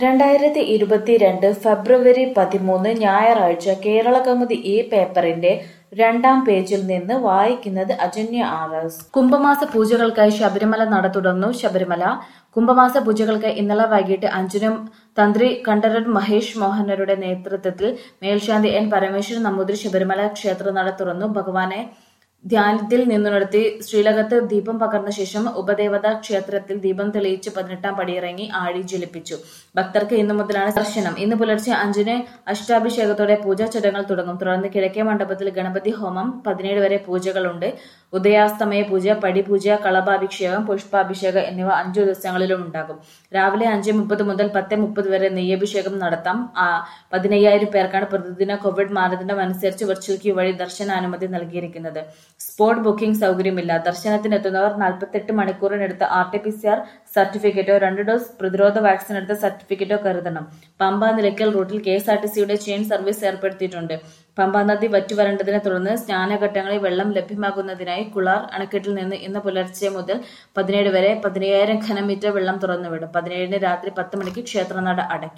രണ്ടായിരത്തി ഇരുപത്തിരണ്ട് ഫെബ്രുവരി പതിമൂന്ന് ഞായറാഴ്ച കേരളകൗമുദി ഈ പേപ്പറിന്റെ രണ്ടാം പേജിൽ നിന്ന് വായിക്കുന്നത് അജന്യ ആർ എസ് കുംഭമാസ പൂജകൾക്കായി ശബരിമല നട തുറന്നു ശബരിമല കുംഭമാസ പൂജകൾക്ക് ഇന്നലെ വൈകിട്ട് അഞ്ചിനും തന്ത്രി കണ്ഠരർ മഹേഷ് മോഹനരുടെ നേതൃത്വത്തിൽ മേൽശാന്തി എൻ പരമേശ്വരൻ നമ്പൂതിരി ശബരിമല ക്ഷേത്ര നട തുറന്നു ഭഗവാനെ ധ്യാനത്തിൽ നിന്നുണർത്തി ശ്രീലകത്ത് ദീപം പകർന്ന ശേഷം ഉപദേവതാ ക്ഷേത്രത്തിൽ ദീപം തെളിയിച്ച് പതിനെട്ടാം പടിയിറങ്ങി ആഴി ജ്വലിപ്പിച്ചു ഭക്തർക്ക് ഇന്നു മുതലാണ് ദർശനം ഇന്ന് പുലർച്ചെ അഞ്ചിന് അഷ്ടാഭിഷേകത്തോടെ പൂജാ ചടങ്ങുകൾ തുടങ്ങും തുടർന്ന് കിഴക്കേ മണ്ഡപത്തിൽ ഗണപതി ഹോമം പതിനേഴ് വരെ പൂജകളുണ്ട് ഉദയാസ്തമയ പൂജ പടിപൂജ കളഭാഭിഷേകം പുഷ്പാഭിഷേകം എന്നിവ അഞ്ചു ദിവസങ്ങളിലും ഉണ്ടാകും രാവിലെ അഞ്ച് മുപ്പത് മുതൽ പത്ത് മുപ്പത് വരെ നെയ്യഭിഷേകം നടത്താം ആ, പതിനയ്യായിരം പേർക്കാണ് പ്രതിദിന കോവിഡ് മാനദണ്ഡം അനുസരിച്ച് വെർച്വൽ ക്യൂ വഴി ദർശനാനുമതി നൽകിയിരിക്കുന്നത് സ്പോട്ട് ബുക്കിംഗ് സൗകര്യമില്ല ദർശനത്തിനെത്തുന്നവർ നാൽപ്പത്തെട്ട് മണിക്കൂറിനെടുത്ത R T P C R സർട്ടിഫിക്കറ്റോ രണ്ട് ഡോസ് പ്രതിരോധ വാക്സിൻ എടുത്ത സർട്ടിഫിക്കറ്റോ കരുതണം പമ്പ നിലയ്ക്കൽ റൂട്ടിൽ കെ എസ് ആർ ടി സിയുടെ ചെയിൻ സർവീസ് ഏർപ്പെടുത്തിയിട്ടുണ്ട് പമ്പ നദി വറ്റിവരണ്ടതിനെ തുടർന്ന് സ്നാനഘട്ടങ്ങളിൽ വെള്ളം ലഭ്യമാകുന്നതിനായി കുളാർ അണക്കെട്ടിൽ നിന്ന് ഇന്ന് പുലർച്ചെ മുതൽ പതിനേഴ് വരെ പതിനയ്യായിരം ഘനമീറ്റർ വെള്ളം തുറന്നുവിടും പതിനേഴിന് രാത്രി പത്ത് മണിക്ക് ക്ഷേത്രനട അടയ്ക്കും